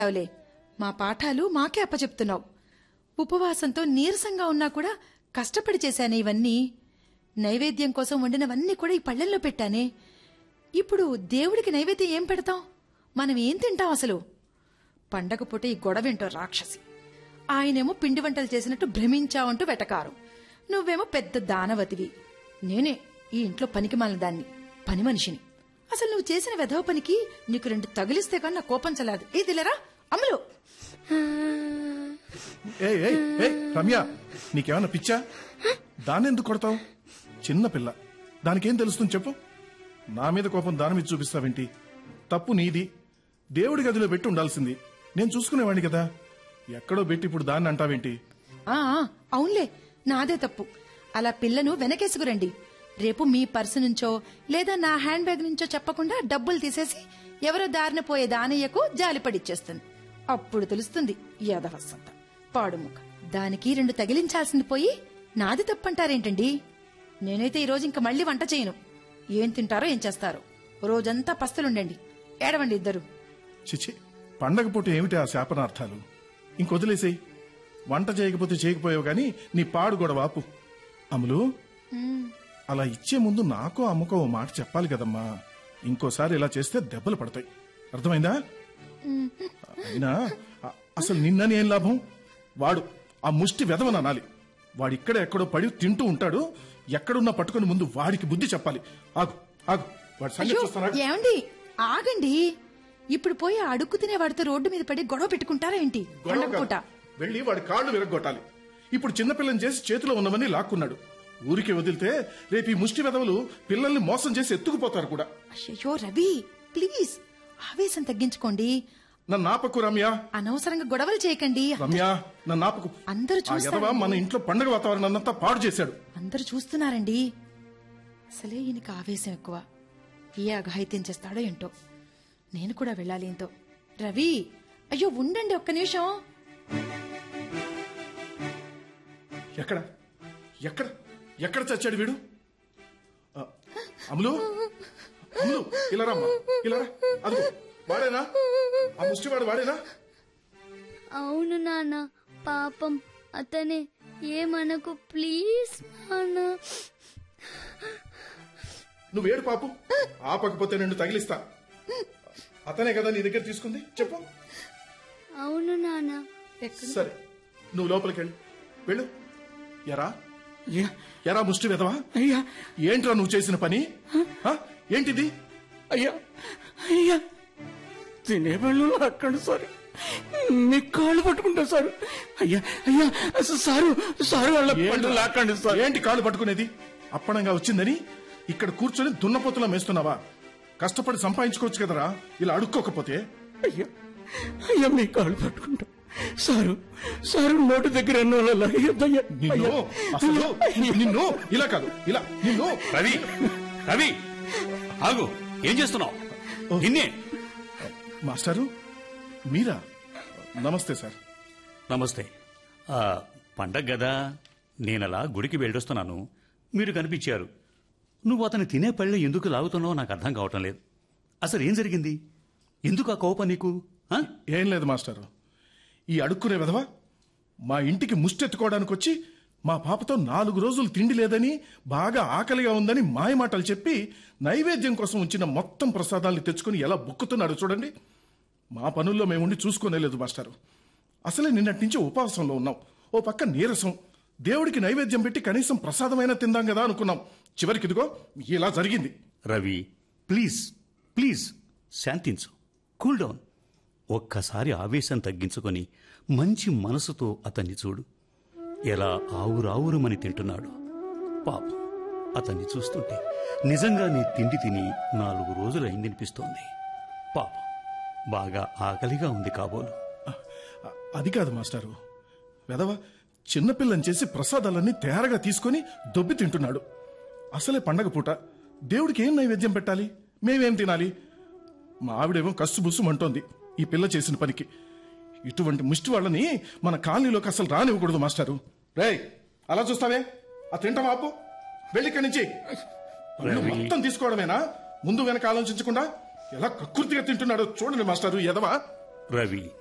అవలే మా పాఠాలు మాకే అప్పచెప్తున్నావు ఉపవాసంతో నీరసంగా ఉన్నా కూడా కష్టపడి చేశానే ఇవన్నీ నైవేద్యం కోసం వండినవన్నీ కూడా ఈ పళ్ళెల్లో పెట్టానే ఇప్పుడు దేవుడికి నైవేద్యం ఏం పెడతాం మనం ఏం తింటాం అసలు పండగ పూట ఈ గొడవేంటో రాక్షసి ఆయనేమో పిండి వంటలు చేసినట్టు భ్రమించావంటూ వెటకారం నువ్వేమో పెద్ద దానవతివి నేనే ఈ ఇంట్లో పనికి దాన్ని పని మనిషిని అసలు నువ్వు చేసిన వెధవ పనికి నీకు రెండు తగిలిస్తే కానీ నా కోపం చల్లాదు ఏదిలేరా అమలు ఏయ్ ఏయ్ ఏయ్ రమ్య నీకేమన్నా పిచ్చా దాన్నెందుకు కొడతావు చిన్న పిల్ల దానికేం తెలుస్తుంది చెప్పు నా మీద కోపం దాని మీద చూపిస్తావేంటి తప్పు నీది దేవుడి గదిలో పెట్టి ఉండాల్సింది నేను చూసుకునేవాడిని కదా ఎక్కడో పెట్టి ఇప్పుడు దాన్ని అంటావేంటి ఆ ఆ, అవునులే నాదే తప్పు అలా పిల్లను వెనకేసుకురండి రేపు మీ పర్సు నుంచో లేదా నా హ్యాండ్ బ్యాగ్ నుంచో చెప్పకుండా డబ్బులు తీసేసి ఎవరో దారిన పోయే దానయ్యకు జాలిపడిచ్చేస్తుంది అప్పుడు తెలుస్తుంది యాదవసంత పాడుముఖ దానికి రెండు తగిలించాల్సింది పోయి నాది తప్పంటారేంటండి నేనైతే ఈ రోజు ఇంక మళ్ళీ వంట చేయను ఏం తింటారో ఏం చేస్తారో రోజంతా పస్తులుండండి ఏడవండి ఇద్దరు చిచి పండగ పూట ఏమిటి ఆ శాపనార్థాలు ఇంకొదిలేసేయ్ వంట చేయకపోతే చేయకపోయావు గాని నీ పాడు గొడవ ఆపు అమలు అలా ఇచ్చే ముందు నాకో అమ్మకో ఓ మాట చెప్పాలి కదమ్మా ఇంకోసారి ఇలా చేస్తే దెబ్బలు పడతాయి అర్థమైందా అయినా అ- అసలు నిన్నని ఏం లాభం వాడు ఆ ముష్టి వెధవని అనాలి వాడిక్కడ ఎక్కడో పడి తింటూ ఉంటాడు ఎక్కడున్నా పట్టుకుని ముందు వాడికి బుద్ధి చెప్పాలి ఆగు ఆగు వాడి సంగతి అయ్యో చూస్తానా ఏమండి ఆగండి ఇప్పుడు పోయి ఆ అడుక్కు తినే వాడితో రోడ్డు మీద పడి గొడవ పెట్టుకుంటారా ఏంటి గొడవ పండగ పూట కాదు. వెళ్ళి వాడి కాళ్ళు విరగొట్టాలి ఇప్పుడు చిన్నపిల్లని చేసి చేతిలో ఉన్నవన్నీ లాక్కున్నాడు ఊరికి వదిలితే రేపు ఈ ముష్టి వెధవలు పిల్లల్ని మోసం చేసి ఎత్తుకుపోతారు కూడా అయ్యో రవి ప్లీజ్ ఆవేశం తగ్గించుకోండి నన్ను ఆపకు రమ్య అనవసరంగా గొడవలు చేయకండి రమ్య నన్ను ఆపకు అందరూ ఆ చూస్తారు. ఎదవ మన ఇంట్లో పండగ వాతావరణం అంతా పాడు చేశాడు అందరూ చూస్తున్నారండి అసలే ఈయనకి ఆవేశం ఎక్కువ ఏ అఘాయిత్యం చేస్తాడో ఏంటో నేను కూడా వెళ్ళాలి ఏంటో రవి అయ్యో ఉండండి ఒక్క నిమిషం ఎక్కడ ఎక్కడ ఎక్కడ చచ్చాడు వీడు ఆ, అమలు అమలు ఇలా రమ్మా ఇలా రా. అదిగో వాడేనా ఆ ముష్టివాడు వాడేనా అవును నాన్న పాపం అతనే ఏమనకు ప్లీజ్ నాన్న నువ్వేడు పాపు ఆపకపోతే నిన్ను తగిలిస్తా అతనే కదా నీ దగ్గర తీసుకుంది చెప్పు అవును నాన్న సరే నువ్వు లోపలికి వెళ్ళు వెళ్ళు ఎరా అయ్యా ఎరా ముష్టి వెదవా అయ్యా ఏంట్రా నువ్వు చేసిన పని ఆ? ఏంటిది అయ్యా అయ్యా తినే వాళ్ళు అక్కడ సార్ మీ కాళ్ళు పట్టుకుంటా సార్ అయ్యా అయ్యా సారు సారు వాళ్ళ పండు లాక్కండి సార్ ఏంటి కాళ్ళు పట్టుకునేది అప్పనంగా వచ్చిందని ఇక్కడ కూర్చొని దున్నపోతులా మేస్తున్నావా కష్టపడి సంపాదించుకోవచ్చు కదరా ఇలా అడుక్కోకపోతే అయ్యా అయ్యా మీ కాళ్ళు పట్టుకుంటా సారు సారు నోటి దగ్గర అన్న వాళ్ళ లాగేద్దయ్యా. నిన్ను అయ్యా. అసలు నిన్ను ఇలా కాదు ఇలా నిన్ను రవి రవి ఆగు ఏం చేస్తున్నావు నిన్నే మాస్టారు మీరా నమస్తే సార్ నమస్తే ఆ, పండగ కదా నేనలా గుడికి వెళ్ళొస్తున్నాను మీరు కనిపించారు నువ్వు అతను తినే పళ్ళు ఎందుకు లాగుతున్నావో నాకు అర్థం కావటం లేదు అసలు ఏం జరిగింది ఎందుకు ఆ కోపం నీకు ఆ? ఏం లేదు మాస్టారు ఈ అడుక్కునే విధవా మా ఇంటికి ముష్టెత్తుకోవడానికి వచ్చి మా పాపతో నాలుగు రోజులు తిండి లేదని బాగా ఆకలిగా ఉందని మాయమాటలు చెప్పి నైవేద్యం కోసం ఉంచిన మొత్తం ప్రసాదాల్ని తెచ్చుకుని ఎలా బుక్కుతున్నాడు చూడండి మా పనుల్లో మేముండి చూసుకోనేలేదు మాస్టారు అసలే నిన్నటి నుంచి ఉపవాసంలో ఉన్నాం ఓ పక్క నీరసం దేవుడికి నైవేద్యం పెట్టి కనీసం ప్రసాదమైనా తిందాం కదా అనుకున్నాం చివరికి ఇదిగో ఇలా జరిగింది రవి ప్లీజ్ ప్లీజ్ శాంతించు కూల్ డౌన్ ఒక్కసారి ఆవేశం తగ్గించుకొని మంచి మనసుతో అతన్ని చూడు ఎలా ఆవురావురమని తింటున్నాడు పాపం అతన్ని చూస్తుంటే నిజంగా నీ తిండి తిని నాలుగు రోజులైందనిపిస్తోంది పాపం బాగా ఆకలిగా ఉంది కాబోలు అ- అది కాదు మాస్టారు వెదవ చిన్నపిల్లని చేసి ప్రసాదాలన్నీ తేరగా తీసుకొని దొబ్బి తింటున్నాడు అసలే పండగ పూట దేవుడికి ఏం నైవేద్యం పెట్టాలి మేమేం తినాలి మా ఆవిడేమో కస్సు బుస్సుమంటోంది ఈ పిల్ల చేసిన పనికి ఇటువంటి ముష్టి వాళ్ళని మన కాలనీలోకి అసలు రానివ్వకూడదు మాస్టారు రేయ్ అలా చూస్తావే ఆ తింటాం ఆపు వెళ్ళిక్కడి నుంచి పళ్ళు రవి. మొత్తం తీసుకోవడమేనా ముందు వెనక ఆలోచించకుండా ఎలా కక్కుర్తిగా తింటున్నాడో చూడండి మాస్టారు ఎదవా రవి